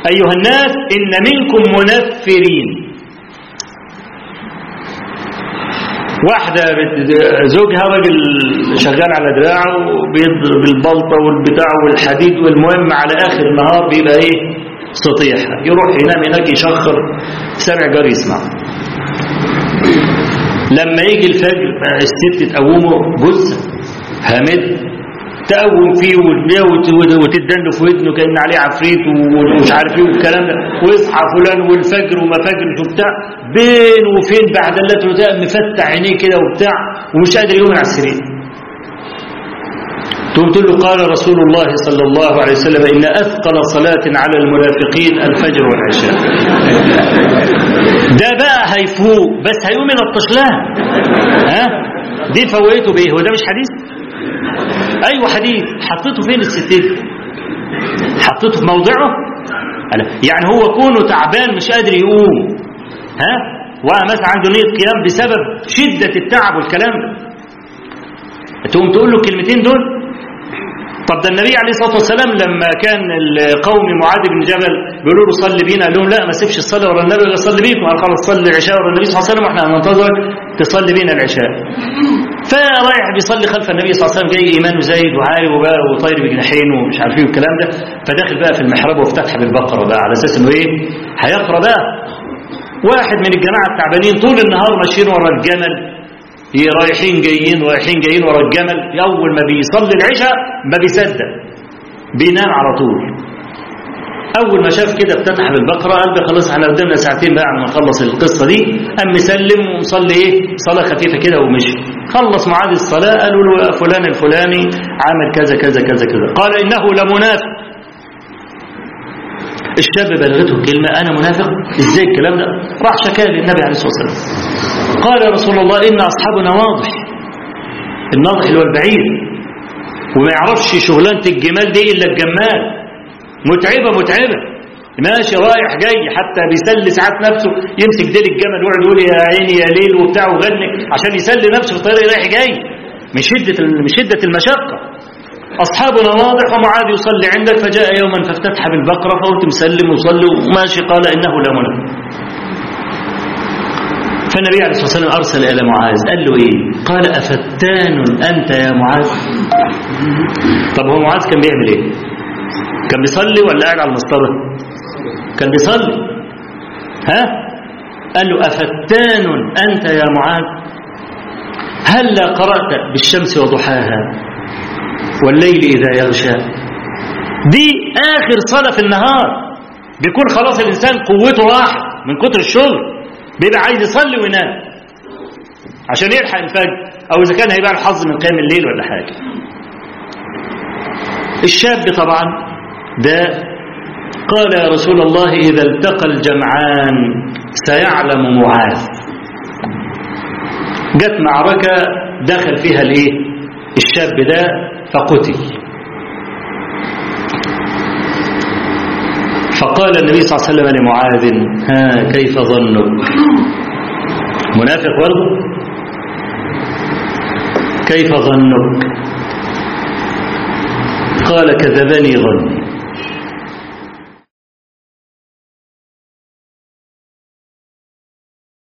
أيها الناس إن منكم منفرين واحدة بت- زوجها راجل شغال على دراعه وبيضرب البلطة والبتاع والحديد والمهم على آخر النهار بيبقى إيه سطيحة يروح ينام هناك يشخر سبع جار يسمع لما يجي الفجر الست تقومه جثة هامد تقوم فيه وت- وت- وتدن في ودنه كأن عليه عفريت ومش عارف ايه والكلام ده ويصحى فلان والفجر وما فجرش وبتاع بين وفين بعد اللات وتاء مفتح عينيه كده وبتاع ومش قادر يقوم على السرير تقوم تقول له قال رسول الله صلى الله عليه وسلم إن أثقل صلاة على المنافقين الفجر والعشاء ده بقى هيفوق بس هيقوم يلطش لها ها دي فوقته بايه هو ده مش حديث ايوه حديث حطيته فين الستين حطيته في موضعه أنا- يعني هو كونه تعبان مش قادر يقوم ها ومثلا عنده نية قيام بسبب شدة التعب والكلام ده تقوم تقول له الكلمتين دول طب ده النبي عليه الصلاة والسلام لما كان القوم معاذ بن جبل بيقولوا له صلي بينا قال لهم لا ما سيبش الصلاة ورا النبي ولا صلي بيكم قال خلاص صلي العشاء ورا النبي صلى الله عليه وسلم واحنا هننتظرك تصلي بينا العشاء فرايح بيصلي خلف النبي صلى الله عليه وسلم جاي ايمانه زايد وعالي وبقى وطاير بجناحين ومش عارف ايه والكلام ده فداخل بقى في المحراب وافتتح بالبقره بقى على اساس انه ايه هيقرا بقى واحد من الجماعه التعبانين طول النهار ماشيين ورا الجمل ي- رايحين جايين رايحين جايين ورا الجمل اول ما بيصلي العشاء ما بيصدق بينام على طول اول ما شاف كده افتتح بالبقره قال بقى خلاص احنا قدامنا ساعتين بقى ما نخلص القصه دي قام مسلم ومصلي ايه صلاه خفيفه كده ومشي خلص معاد الصلاه قالوا له يا فلان الفلاني عامل كذا كذا كذا كذا قال انه لمنافق الشاب بلغته الكلمه انا منافق ازاي الكلام ده راح شكاه للنبي عليه الصلاه والسلام قال يا رسول الله ان اصحابنا واضح الناضح اللي هو البعيد وما يعرفش شغلانه الجمال دي الا الجمال متعبة متعبة ماشي رايح جاي حتى بيسلي ساعات نفسه يمسك ديل الجمل ويقعد يقول يا عيني يا ليل وبتاع وغني عشان يسلي نفسه في الطريق رايح جاي من شدة من شدة المشقة أصحابنا واضح ومعاذ يصلي عندك فجاء يوما فافتتح بالبقرة فقلت مسلم وصلي وماشي قال إنه لا منافق فالنبي عليه الصلاة والسلام أرسل إلى معاذ قال له إيه قال أفتان أنت يا معاذ طب هو معاذ كان بيعمل إيه كان بيصلي ولا قاعد على المسطرة كان بيصلي ها قال له أفتان أنت يا معاذ هلا قرأت بالشمس وضحاها والليل إذا يغشى دي آخر صلاة في النهار بيكون خلاص الإنسان قوته راحت من كتر الشغل بيبقى عايز يصلي وينام عشان يلحق الفجر أو إذا كان هيبقى الحظ من قيام الليل ولا حاجة الشاب طبعا ده قال يا رسول الله إذا التقى الجمعان سيعلم معاذ جت معركة دخل فيها الايه الشاب ده فقتل فقال النبي صلى الله عليه وسلم لمعاذ ها كيف ظنك منافق برضه كيف ظنك قال كذبني ظني